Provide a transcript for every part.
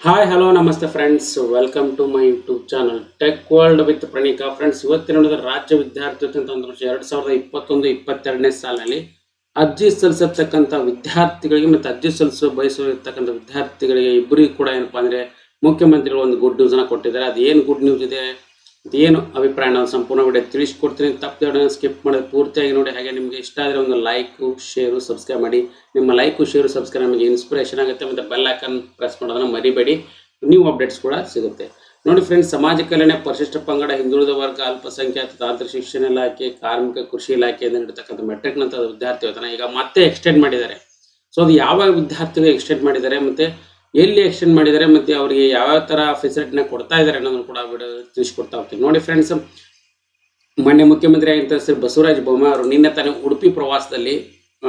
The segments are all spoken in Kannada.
ಹಾಯ್ ಹಲೋ ನಮಸ್ತೆ friends welcome to my YouTube channel tech world with Praneeka friends ಇವತ್ತಿನ ನೋಡಿದ್ರೆ ರಾಜ್ಯ ವಿದ್ಯಾರ್ಥಿ ತಂತ್ರಾಂಶ ಎರಡು ಸಾವಿರದ ಇಪ್ಪತ್ತೊಂದು ಇಪ್ಪತ್ತೆರಡನೇ ಸಾಲಿನಲ್ಲಿ ಅರ್ಜಿ ಸಲ್ಲಿಸತಕ್ಕಂಥ ವಿದ್ಯಾರ್ಥಿಗಳಿಗೆ ಮತ್ತು ಅರ್ಜಿ ಸಲ್ಲಿಸೋ ಬಯಸಿರ್ತಕ್ಕಂಥ ವಿದ್ಯಾರ್ಥಿಗಳಿಗೆ ಇಬ್ಬರಿಗೂ ಕೂಡ ಏನಪ್ಪಾ ಅಂದರೆ ಮುಖ್ಯಮಂತ್ರಿಗಳು ಒಂದು ಗುಡ್ ನ್ಯೂಸ್ನ ಕೊಟ್ಟಿದ್ದಾರೆ ಅದೇನು ಗುಡ್ ನ್ಯೂಸ್ ಇದೆ ಏನು ಅಭಿಪ್ರಾಯ ನಾನು ಸಂಪೂರ್ಣ ವಿಡಿಯೋ ತಿಳಿಸ್ಕೊಡ್ತೀನಿ ತಪ್ಪದೆ ಸ್ಕಿಪ್ ಮಾಡೋದು ಪೂರ್ತಿಯಾಗಿ ನೋಡಿ ಹಾಗೆ ನಿಮಗೆ ಇಷ್ಟ ಆದರೆ ಒಂದು ಲೈಕು ಶೇರು ಸಬ್ಸ್ಕ್ರೈಬ್ ಮಾಡಿ ನಿಮ್ಮ ಲೈಕು ಶೇರು ಸಬ್ಸ್ಕ್ರೈಬ್ ನಮಗೆ ಇನ್ಸ್ಪಿರೇಷನ್ ಆಗುತ್ತೆ ಮತ್ತು ಬೆಲ್ ಐಕನ್ ಪ್ರೆಸ್ ಮಾಡೋದನ್ನು ಮರಿಬೇಡಿ ನ್ಯೂ ಅಪ್ಡೇಟ್ಸ್ ಕೂಡ ಸಿಗುತ್ತೆ ನೋಡಿ ಫ್ರೆಂಡ್ಸ್ ಸಮಾಜ ಕಲ್ಯಾಣ ಪರಿಶಿಷ್ಟ ಪಂಗಡ ಹಿಂದುಳಿದ ವರ್ಗ ಅಲ್ಪಸಂಖ್ಯಾತ ತಾಂತ್ರಿಕ ಶಿಕ್ಷಣ ಇಲಾಖೆ ಕಾರ್ಮಿಕ ಕೃಷಿ ಇಲಾಖೆಯಿಂದ ನೀಡತಕ್ಕಂಥ ಮೆಟ್ರಿಕ್ ನಂತರ ವಿದ್ಯಾರ್ಥಿ ವೇತನ ಈಗ ಮತ್ತೆ ಎಕ್ಸ್ಟೆಂಡ್ ಮಾಡಿದ್ದಾರೆ ಸೊ ಅದು ಯಾವ ವಿದ್ಯಾರ್ಥಿಗಳಿಗೆ ಎಕ್ಸ್ಟೆಂಡ್ ಮಾಡಿದ್ದಾರೆ ಮತ್ತು ಎಲ್ಲಿ ಎಕ್ಸ್ಟೆಂಡ್ ಮಾಡಿದ್ದಾರೆ ಮತ್ತು ಅವರಿಗೆ ಯಾವ್ಯಾವ ಥರ ಫೆಸಿಲಿಟಿನ ಕೊಡ್ತಾ ಇದ್ದಾರೆ ಅನ್ನೋದನ್ನು ಕೂಡ ವಿಡಿಯೋ ತಿಳಿಸ್ಕೊಡ್ತಾ ಹೋಗ್ತೀನಿ ನೋಡಿ ಫ್ರೆಂಡ್ಸ್ ಮಾನ್ಯ ಮುಖ್ಯಮಂತ್ರಿ ಆಗಿದ್ದ ಶ್ರೀ ಬಸವರಾಜ ಬೊಮ್ಮಾಯಿ ಅವರು ನಿನ್ನೆ ತಾನೇ ಉಡುಪಿ ಪ್ರವಾಸದಲ್ಲಿ ಆ,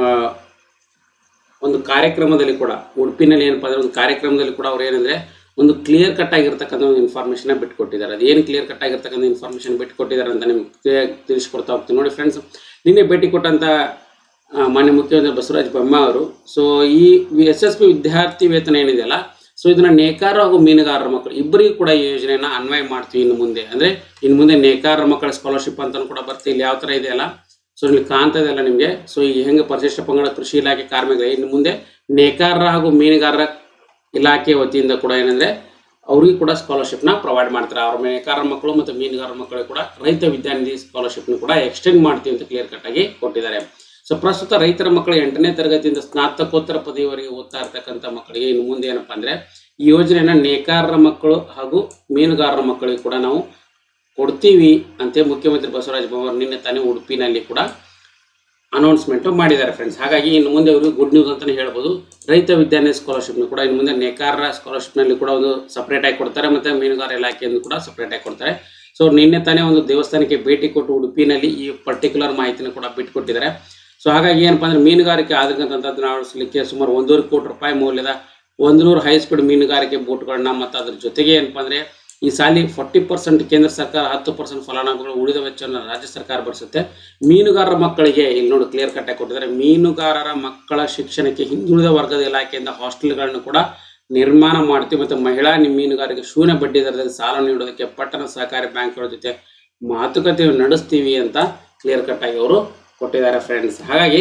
ಒಂದು ಕಾರ್ಯಕ್ರಮದಲ್ಲಿ ಕೂಡ ಉಡುಪಿನಲ್ಲಿ ಏನಪ್ಪ ಅಂದರೆ ಒಂದು ಕಾರ್ಯಕ್ರಮದಲ್ಲಿ ಕೂಡ ಅವ್ರು ಏನಂದರೆ ಒಂದು ಕ್ಲಿಯರ್ ಕಟ್ ಆಗಿರ್ತಕ್ಕಂಥ ಒಂದು ಇನ್ಫಾರ್ಮೇಷನ್ನ ಬಿಟ್ಕೊಟ್ಟಿದ್ದಾರೆ ಅದು ಏನು ಕ್ಲಿಯರ್ ಕಟ್ ಆಗಿರ್ತಕ್ಕಂಥ ಇನ್ಫಾರ್ಮೇಷನ್ ಬಿಟ್ಕೊಟ್ಟಿದ್ದಾರೆ ಅಂತ ನಿಮ್ಗೆ ಕ್ಲಿಯರ್ ತಿಳಿಸ್ಕೊಡ್ತಾ ಹೋಗ್ತೀನಿ ನೋಡಿ ಫ್ರೆಂಡ್ಸ್ ನಿನ್ನೆ ಭೇಟಿ ಕೊಟ್ಟಂಥ ಆ, ಮಾನ್ಯ ಮುಖ್ಯಮಂತ್ರಿ ಬಸವರಾಜ ಬೊಮ್ಮಾಯಿ ಅವರು ಸೊ ಈ ಎಸ್ ಎಸ್ ಪಿ ವಿದ್ಯಾರ್ಥಿ ವೇತನ ಏನಿದೆಯಲ್ಲ ಸೊ ಇದನ್ನ ನೇಕಾರ ಹಾಗೂ ಮೀನುಗಾರರ ಮಕ್ಕಳು ಇಬ್ಬರಿಗೂ ಕೂಡ ಈ ಯೋಜನೆಯನ್ನ ಅನ್ವಯ ಮಾಡ್ತೀವಿ ಇನ್ನು ಮುಂದೆ ಅಂದ್ರೆ ಇನ್ನು ಮುಂದೆ ನೇಕಾರರ ಮಕ್ಕಳ ಸ್ಕಾಲರ್ಶಿಪ್ ಅಂತ ಕೂಡ ಬರ್ತೀವಿ ಇಲ್ಲಿ ಯಾವ ತರ ಇದೆಯಲ್ಲ ಸೊ ಇಲ್ಲಿ ಕಾಣ್ತಾ ಇದೆಯಲ್ಲ ನಿಮಗೆ ಸೊ ಈಗ ಹೆಂಗೆ ಪರಿಶಿಷ್ಟ ಪಂಗಡ ಕೃಷಿ ಇಲಾಖೆ ಕಾರ್ಮಿಕರು ಇನ್ನು ಮುಂದೆ ನೇಕಾರರ ಹಾಗೂ ಮೀನುಗಾರರ ಇಲಾಖೆ ವತಿಯಿಂದ ಕೂಡ ಏನಂದ್ರೆ ಅವ್ರಿಗೆ ಕೂಡ ಸ್ಕಾಲರ್ಶಿಪ್ನ ಪ್ರೊವೈಡ್ ಮಾಡ್ತಾರೆ ಅವ್ರ ನೇಕಾರರ ಮಕ್ಕಳು ಮತ್ತು ಮೀನುಗಾರರ ಮಕ್ಕಳಿಗೆ ಕೂಡ ರೈತ ವಿದ್ಯಾನಿಧಿ ಸ್ಕಾಲರ್ಶಿಪ್ನ ಕೂಡ ಎಕ್ಸ್ಟೆಂಡ್ ಮಾಡ್ತೀವಿ ಅಂತ ಕ್ಲಿಯರ್ ಕಟ್ ಆಗಿ ಕೊಟ್ಟಿದ್ದಾರೆ ಸೊ ಪ್ರಸ್ತುತ ರೈತರ ಮಕ್ಕಳು ಎಂಟನೇ ತರಗತಿಯಿಂದ ಸ್ನಾತಕೋತ್ತರ ಪದವಿವರೆಗೆ ಓದ್ತಾ ಇರ್ತಕ್ಕಂಥ ಮಕ್ಕಳಿಗೆ ಇನ್ನು ಮುಂದೆ ಏನಪ್ಪಾ ಅಂದ್ರೆ ಈ ಯೋಜನೆಯನ್ನ ನೇಕಾರರ ಮಕ್ಕಳು ಹಾಗೂ ಮೀನುಗಾರರ ಮಕ್ಕಳಿಗೆ ಕೂಡ ನಾವು ಕೊಡ್ತೀವಿ ಅಂತ ಮುಖ್ಯಮಂತ್ರಿ ಬಸವರಾಜ ಬೊಮ್ಮಾಯಿ ನಿನ್ನೆ ತಾನೇ ಉಡುಪಿನಲ್ಲಿ ಕೂಡ ಅನೌನ್ಸ್ಮೆಂಟ್ ಮಾಡಿದ್ದಾರೆ ಫ್ರೆಂಡ್ಸ್ ಹಾಗಾಗಿ ಇನ್ನು ಮುಂದೆ ಅವರು ಗುಡ್ ನ್ಯೂಸ್ ಅಂತಾನೆ ಹೇಳ್ಬೋದು ರೈತ ವಿದ್ಯಾನಿಧಿ ಸ್ಕಾಲರ್ಶಿಪ್ನ ಕೂಡ ಇನ್ನು ಮುಂದೆ ನೇಕಾರರ ಸ್ಕಾಲರ್ಶಿಪ್ನಲ್ಲಿ ಕೂಡ ಒಂದು ಸಪ್ರೇಟ್ ಆಗಿ ಕೊಡ್ತಾರೆ ಮತ್ತೆ ಮೀನುಗಾರ ಇಲಾಖೆಯನ್ನು ಕೂಡ ಸಪ್ರೇಟ್ ಆಗಿ ಕೊಡ್ತಾರೆ ಸೊ ನಿನ್ನೆ ತಾನೇ ಒಂದು ದೇವಸ್ಥಾನಕ್ಕೆ ಭೇಟಿ ಕೊಟ್ಟು ಉಡುಪಿನಲ್ಲಿ ಈ ಪರ್ಟಿಕ್ಯುಲರ್ ಮಾಹಿತಿನ ಕೂಡ ಬಿಟ್ಕೊಟ್ಟಿದ್ದಾರೆ ಸೊ ಹಾಗಾಗಿ ಏನಪ್ಪಾ ಅಂದ್ರೆ ಮೀನುಗಾರಿಕೆ ಆಧುನಿಕ ತಂತ್ರಜ್ಞಾನ ಅಳವಡಿಸಲಿಕ್ಕೆ ಸುಮಾರು ಒಂದೂವರೆ ಕೋಟಿ ರೂಪಾಯಿ ಮೌಲ್ಯದ ಒಂದು ನೂರು ಹೈ ಸ್ಪೀಡ್ ಮೀನುಗಾರಿಕೆ ಬೋಟ್ಗಳನ್ನ ಮತ್ತು ಅದ್ರ ಜೊತೆಗೆ ಏನಪ್ಪಾ ಅಂದ್ರೆ ಈ ಸಾಲಿ ಫಾರ್ಟಿ ಪರ್ಸೆಂಟ್ ಕೇಂದ್ರ ಸರ್ಕಾರ ಹತ್ತು ಪರ್ಸೆಂಟ್ ಫಲಾನುಭವಿಗಳು ಉಳಿದ ವೆಚ್ಚವನ್ನು ರಾಜ್ಯ ಸರ್ಕಾರ ಭರಿಸುತ್ತೆ ಮೀನುಗಾರರ ಮಕ್ಕಳಿಗೆ ಇಲ್ಲಿ ನೋಡಿ ಕ್ಲಿಯರ್ ಕಟ್ ಆಗಿ ಕೊಟ್ಟಿದ್ದಾರೆ ಮೀನುಗಾರರ ಮಕ್ಕಳ ಶಿಕ್ಷಣಕ್ಕೆ ಹಿಂದುಳಿದ ವರ್ಗದ ಇಲಾಖೆಯಿಂದ ಹಾಸ್ಟೆಲ್ಗಳನ್ನು ಕೂಡ ನಿರ್ಮಾಣ ಮಾಡ್ತೀವಿ ಮತ್ತು ಮಹಿಳಾ ನಿ- ಮೀನುಗಾರಿಕೆ ಶೂನ್ಯ ಬಡ್ಡಿ ದರದಲ್ಲಿ ಸಾಲ ನೀಡೋದಕ್ಕೆ ಪಟ್ಟಣ ಸಹಕಾರಿ ಬ್ಯಾಂಕ್ಗಳ ಜೊತೆ ಮಾತುಕತೆ ನಡೆಸ್ತೀವಿ ಅಂತ ಕ್ಲಿಯರ್ ಕಟ್ ಆಗಿ ಅವರು ಕೊಟ್ಟಿದ್ದಾರೆ ಫ್ರೆಂಡ್ಸ್ ಹಾಗಾಗಿ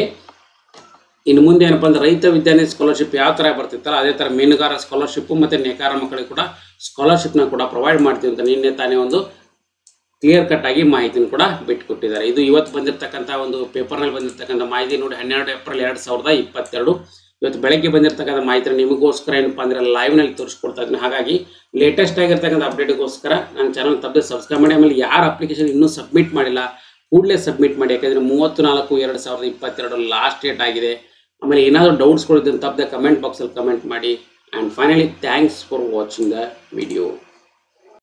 ಇನ್ನು ಮುಂದೆ ಏನಪ್ಪ ಅಂದ್ರೆ ರೈತ ವಿದ್ಯಾನಿಧಿ ಸ್ಕಾಲರ್ಶಿಪ್ ಯಾವ ಥರ ಬರ್ತಿತ್ತಲ್ಲ ಅದೇ ಥರ ಮೀನುಗಾರ ಸ್ಕಾಲರ್ಶಿಪ್ಪು ಮತ್ತು ನೇಕಾರ ಮಕ್ಕಳಿಗೆ ಕೂಡ ಸ್ಕಾಲರ್ಶಿಪ್ನ ಕೂಡ ಪ್ರೊವೈಡ್ ಮಾಡ್ತೀವಿ ಅಂತ ನಿನ್ನೆ ತಾನೇ ಒಂದು ಕ್ಲಿಯರ್ ಕಟ್ ಆಗಿ ಮಾಹಿತಿನ ಕೂಡ ಬಿಟ್ಟುಕೊಟ್ಟಿದ್ದಾರೆ ಇದು ಇವತ್ತು ಬಂದಿರತಕ್ಕಂಥ ಒಂದು ಪೇಪರ್ನಲ್ಲಿ ಬಂದಿರತಕ್ಕಂಥ ಮಾಹಿತಿ ನೋಡಿ ಹನ್ನೆರಡು ಏಪ್ರಿಲ್ ಎರಡು ಸಾವಿರದ ಇಪ್ಪತ್ತೆರಡು ಇವತ್ತು ಬೆಳಗ್ಗೆ ಬಂದಿರತಕ್ಕಂಥ ಮಾಹಿತಿ ನಿಮಗೋಸ್ಕರ ಏನಪ್ಪ ಅಂದರೆ ಲೈವ್ನಲ್ಲಿ ತೋರಿಸ್ಕೊಡ್ತಾ ಇದ್ದೀನಿ ಹಾಗಾಗಿ ಲೇಟೆಸ್ಟ್ ಆಗಿರ್ತಕ್ಕಂಥ ಅಪ್ಡೇಟ್ಗೋಸ್ಕರ ನನ್ನ ಚಾನಲ್ ತಪ್ಪದೆ ಸಬ್ಸ್ಕ್ರೈಬ್ ಮಾಡಿ ಆಮೇಲೆ ಯಾರು ಅಪ್ಲಿಕೇಶನ್ ಇನ್ನೂ ಸಬ್ಮಿಟ್ ಮಾಡಿಲ್ಲ ಕೂಡಲೇ ಸಬ್ಮಿಟ್ ಮಾಡಿ ಯಾಕಂದರೆ ಮೂವತ್ತು ನಾಲ್ಕು ಎರಡು ಸಾವಿರದ ಇಪ್ಪತ್ತೆರಡು ಲಾಸ್ಟ್ ಡೇಟ್ ಆಗಿದೆ ಆಮೇಲೆ ಏನಾದರೂ ಡೌಟ್ಸ್ಗಳಿದ್ದರೆ ತಪ್ಪದೆ ಕಮೆಂಟ್ ಬಾಕ್ಸಲ್ಲಿ ಕಮೆಂಟ್ ಮಾಡಿ and finally thanks for watching the video